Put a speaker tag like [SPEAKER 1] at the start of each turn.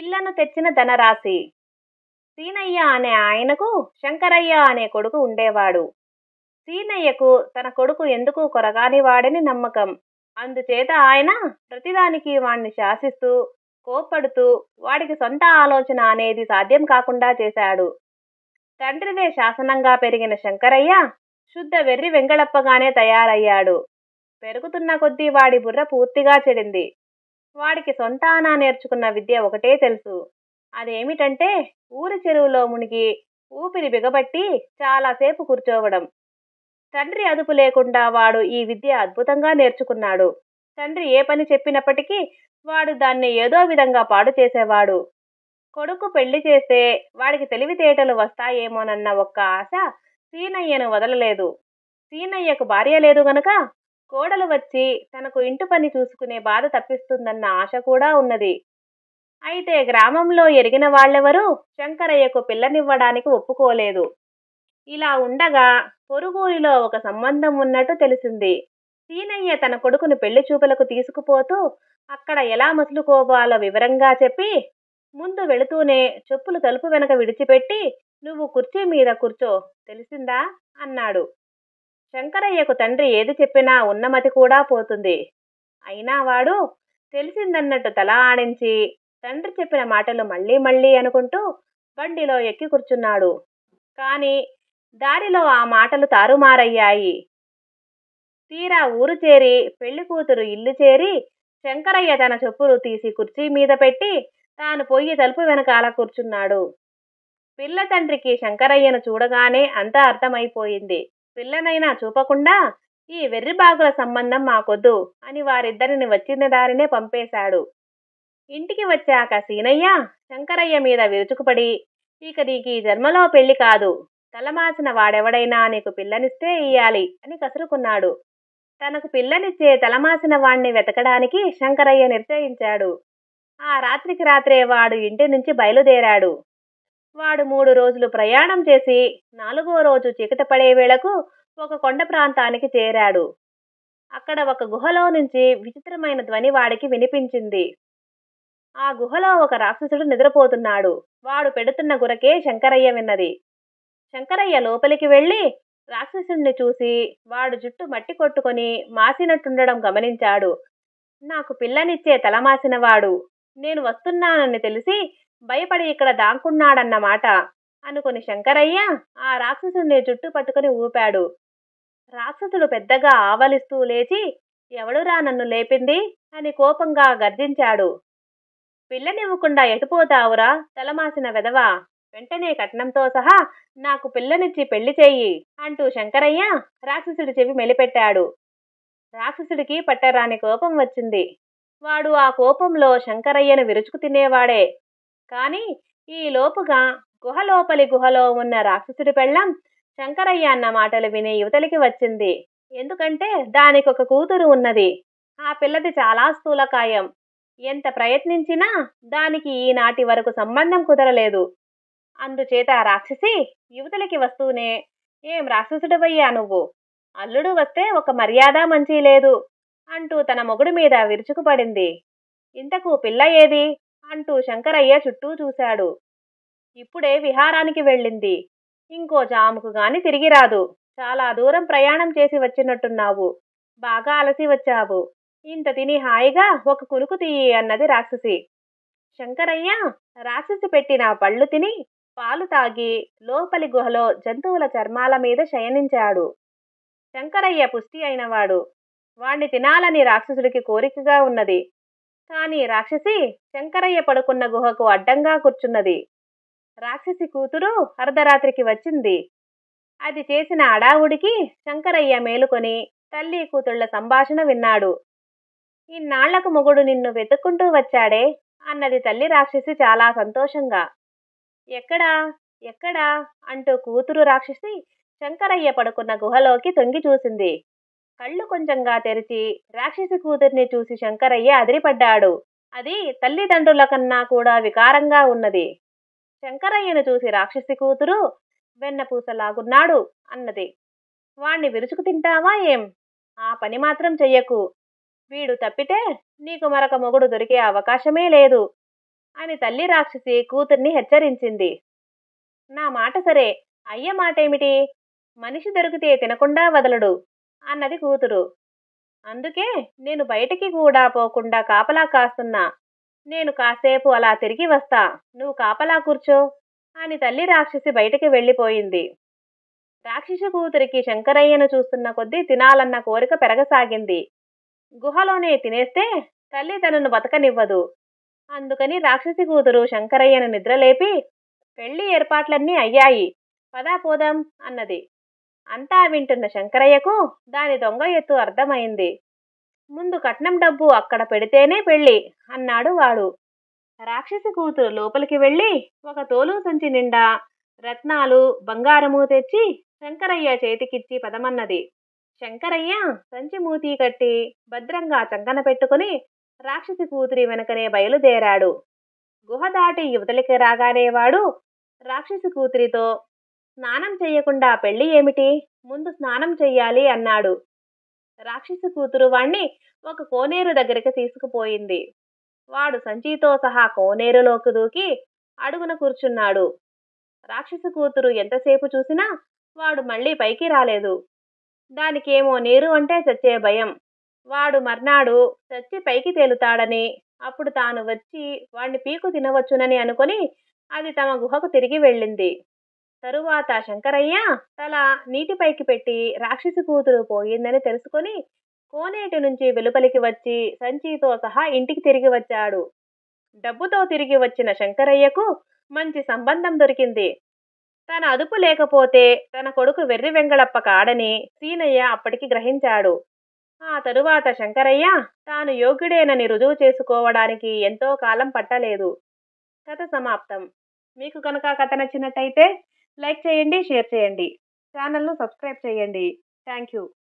[SPEAKER 1] పిల్లను తెచ్చిన ధనరాశి సీనయ్య అనే ఆయనకు శంకరయ్య అనే కొడుకు ఉండేవాడు సీనయ్యకు తన కొడుకు ఎందుకు కొరగాని వాడని నమ్మకం అందుచేత ఆయన ప్రతిదానికి వాణ్ణి శాసిస్తూ కోప్పడుతూ వాడికి సొంత ఆలోచన అనేది సాధ్యం కాకుండా చేశాడు తండ్రిదే శాసనంగా పెరిగిన శంకరయ్య శుద్ధ వెర్రి వెంగళప్పగానే తయారయ్యాడు పెరుగుతున్న కొద్దీ వాడి బుర్ర పూర్తిగా చెడింది వాడికి సొంతానా నేర్చుకున్న విద్య ఒకటే తెలుసు అదేమిటంటే ఊరి చెరువులో మునిగి ఊపిరి బిగబట్టి చాలాసేపు కూర్చోవడం తండ్రి అదుపు లేకుండా వాడు ఈ విద్య అద్భుతంగా నేర్చుకున్నాడు తండ్రి ఏ పని చెప్పినప్పటికీ వాడు దాన్ని ఏదో విధంగా పాడు చేసేవాడు కొడుకు పెళ్లి చేస్తే వాడికి తెలివితేటలు వస్తాయేమోనన్న ఒక్క ఆశ సీనయ్యను వదలలేదు సీనయ్యకు భార్య లేదు గనుక కోడలు వచ్చి తనకు ఇంటి పని చూసుకునే బాధ తప్పిస్తుందన్న ఆశ కూడా ఉన్నది అయితే గ్రామంలో ఎరిగిన వాళ్ళెవరూ శంకరయ్యకు పిల్లనివ్వడానికి ఒప్పుకోలేదు ఇలా ఉండగా పొరుగురిలో ఒక సంబంధం ఉన్నట్టు తెలిసింది సీనయ్య తన కొడుకును పెళ్లి చూపులకు తీసుకుపోతూ అక్కడ ఎలా మసులుకోవాలో వివరంగా చెప్పి ముందు వెళుతూనే చెప్పులు తలుపు వెనక విడిచిపెట్టి నువ్వు కుర్చీ మీద కూర్చో తెలిసిందా అన్నాడు శంకరయ్యకు తండ్రి ఏది చెప్పినా ఉన్నమతి కూడా పోతుంది అయినా వాడు తెలిసిందన్నట్టు తల ఆడించి తండ్రి చెప్పిన మాటలు మళ్ళీ మళ్ళీ అనుకుంటూ బండిలో ఎక్కి కూర్చున్నాడు కానీ దారిలో ఆ మాటలు తారుమారయ్యాయి తీరా ఊరు చేరి పెళ్లి కూతురు ఇల్లు చేరి శంకరయ్య తన చెప్పులు తీసి కుర్చీ మీద పెట్టి తాను పొయ్యి తలుపు వెనకాల కూర్చున్నాడు పిల్ల తండ్రికి శంకరయ్యను చూడగానే అంతా అర్థమైపోయింది పిల్లనైనా చూపకుండా ఈ వెర్రిబాగుల సంబంధం మాకొద్దు అని వారిద్దరిని వచ్చిన దారినే పంపేశాడు ఇంటికి వచ్చాక సీనయ్య శంకరయ్య మీద విరుచుకుపడి ఇక నీకు ఈ జన్మలో పెళ్లి కాదు తలమాసిన వాడెవడైనా నీకు పిల్లనిస్తే ఇయ్యాలి అని కసురుకున్నాడు తనకు పిల్లనిచ్చే తలమాసిన వాణ్ణి వెతకడానికి శంకరయ్య నిశ్చయించాడు ఆ రాత్రికి రాత్రే వాడు ఇంటి నుంచి బయలుదేరాడు వాడు మూడు రోజులు ప్రయాణం చేసి నాలుగో రోజు చీకటి పడే వేళకు ఒక కొండ ప్రాంతానికి చేరాడు అక్కడ ఒక గుహలో నుంచి విచిత్రమైన ధ్వని వాడికి వినిపించింది ఆ గుహలో ఒక రాక్షసుడు నిద్రపోతున్నాడు వాడు పెడుతున్న గురకే శంకరయ్య విన్నది శంకరయ్య లోపలికి వెళ్ళి రాక్షసుడిని చూసి వాడు జుట్టు మట్టి కొట్టుకొని మాసినట్టుండడం గమనించాడు నాకు పిల్లనిచ్చే తలమాసినవాడు నేను వస్తున్నానని తెలిసి భయపడి ఇక్కడ దాక్కున్నాడన్నమాట అనుకుని శంకరయ్య ఆ రాక్షసుడిని జుట్టు పట్టుకుని ఊపాడు రాక్షసుడు పెద్దగా ఆవలిస్తూ లేచి ఎవడురా నన్ను లేపింది అని కోపంగా గర్జించాడు పిల్లనివ్వకుండా ఎటుపోతావురా తలమాసిన వెదవా వెంటనే కట్నంతో సహా నాకు పిల్లనిచ్చి పెళ్లి చెయ్యి అంటూ శంకరయ్య రాక్షసుడి చెవి మెలిపెట్టాడు రాక్షసుడికి పట్టరాని కోపం వచ్చింది వాడు ఆ కోపంలో శంకరయ్యను విరుచుకు తినేవాడే కాని ఈ లోపుగా గుహ లోపలి గుహలో ఉన్న రాక్షసుడి పెళ్ళం శంకరయ్య అన్న మాటలు విని యువతలికి వచ్చింది ఎందుకంటే దానికి ఒక కూతురు ఉన్నది ఆ పిల్లది చాలా స్థూలకాయం ఎంత ప్రయత్నించినా దానికి ఈనాటి వరకు సంబంధం కుదరలేదు అందుచేత ఆ రాక్షసి యువతలికి వస్తూనే ఏం రాక్షసుడివయ్యా నువ్వు అల్లుడు వస్తే ఒక మర్యాద మంచి లేదు అంటూ తన మొగుడి మీద విరుచుకుపడింది ఇంతకు పిల్ల ఏది అంటూ శంకరయ్య చుట్టూ చూశాడు ఇప్పుడే విహారానికి వెళ్ళింది ఇంకో జాముకు గాని తిరిగి రాదు చాలా దూరం ప్రయాణం చేసి వచ్చినట్టున్నావు బాగా అలసి వచ్చావు ఇంత తిని హాయిగా ఒక కులుకు తీయి అన్నది రాక్షసి శంకరయ్య రాక్షసి పెట్టిన పళ్ళు తిని పాలు తాగి లోపలి గుహలో జంతువుల చర్మాల మీద శయనించాడు శంకరయ్య పుష్టి అయినవాడు వాణ్ణి తినాలని రాక్షసుడికి కోరికగా ఉన్నది కాని రాక్షసి శంకరయ్య పడుకున్న గుహకు అడ్డంగా కూర్చున్నది రాక్షసి కూతురు అర్ధరాత్రికి వచ్చింది అది చేసిన అడావుడికి శంకరయ్య మేలుకొని తల్లి కూతుళ్ల సంభాషణ విన్నాడు ఇన్నాళ్లకు మొగుడు నిన్ను వెతుక్కుంటూ వచ్చాడే అన్నది తల్లి రాక్షసి చాలా సంతోషంగా ఎక్కడా ఎక్కడా అంటూ కూతురు రాక్షసి శంకరయ్య పడుకున్న గుహలోకి తొంగి చూసింది కళ్ళు కొంచెంగా తెరిచి రాక్షసి కూతుర్ని చూసి శంకరయ్య అదిరిపడ్డాడు అది తల్లిదండ్రుల కన్నా కూడా వికారంగా ఉన్నది శంకరయ్యను చూసి రాక్షసి కూతురు వెన్నపూసలాగున్నాడు అన్నది వాణ్ణి విరుచుకు తింటావా ఏం ఆ పని మాత్రం చెయ్యకు వీడు తప్పితే నీకు మరొక మొగుడు దొరికే అవకాశమే లేదు అని తల్లి రాక్షసి కూతుర్ని హెచ్చరించింది నా మాట సరే అయ్య మాటేమిటి మనిషి దొరికితే తినకుండా వదలడు అన్నది కూతురు అందుకే నేను బయటికి కూడా పోకుండా కాపలా కాస్తున్నా నేను కాసేపు అలా తిరిగి వస్తా నువ్వు కాపలా కూర్చో అని తల్లి రాక్షసి బయటికి వెళ్ళిపోయింది రాక్షసి కూతురికి శంకరయ్యను చూస్తున్న కొద్దీ తినాలన్న కోరిక పెరగసాగింది గుహలోనే తినేస్తే తల్లి తనను బతకనివ్వదు అందుకని రాక్షసి కూతురు శంకరయ్యను నిద్రలేపి పెళ్లి ఏర్పాట్లన్నీ అయ్యాయి పదా పోదాం అన్నది అంతా వింటున్న శంకరయ్యకు దాని దొంగ ఎత్తు అర్థమైంది ముందు కట్నం డబ్బు అక్కడ పెడితేనే పెళ్ళి అన్నాడు వాడు రాక్షసి కూతురు లోపలికి వెళ్ళి ఒక తోలు సంచి నిండా రత్నాలు బంగారము తెచ్చి శంకరయ్య చేతికిచ్చి పదమన్నది శంకరయ్య సంచి మూతి కట్టి భద్రంగా చంకన పెట్టుకుని రాక్షసి కూతురి వెనకనే బయలుదేరాడు గుహ దాటి యువతలికి రాగానే వాడు రాక్షసి కూతురితో స్నానం చెయ్యకుండా పెళ్లి ఏమిటి ముందు స్నానం చెయ్యాలి అన్నాడు రాక్షసి కూతురు వాణ్ణి ఒక కోనేరు దగ్గరికి తీసుకుపోయింది వాడు సంచితో సహా కోనేరులోకి దూకి అడుగున కూర్చున్నాడు రాక్షసి కూతురు ఎంతసేపు చూసినా వాడు మళ్ళీ పైకి రాలేదు దానికేమో నీరు అంటే చచ్చే భయం వాడు మర్నాడు చచ్చి పైకి తేలుతాడని అప్పుడు తాను వచ్చి వాణ్ణి పీకు తినవచ్చునని అనుకొని అది తమ గుహకు తిరిగి వెళ్ళింది తరువాత శంకరయ్య తల నీటిపైకి పెట్టి రాక్షసి కూతురు పోయిందని తెలుసుకొని కోనేటి నుంచి వెలుపలికి వచ్చి సంచితో సహా ఇంటికి తిరిగి వచ్చాడు డబ్బుతో తిరిగి వచ్చిన శంకరయ్యకు మంచి సంబంధం దొరికింది తన అదుపు లేకపోతే తన కొడుకు వెర్రి వెంగళప్ప కాడని సీనయ్య అప్పటికి గ్రహించాడు ఆ తరువాత శంకరయ్య తాను యోగ్యుడేనని రుజువు చేసుకోవడానికి ఎంతో కాలం పట్టలేదు కథ సమాప్తం మీకు కనుక కథ నచ్చినట్టయితే లైక్ చేయండి షేర్ చేయండి ఛానల్ను సబ్స్క్రైబ్ చేయండి థ్యాంక్ యూ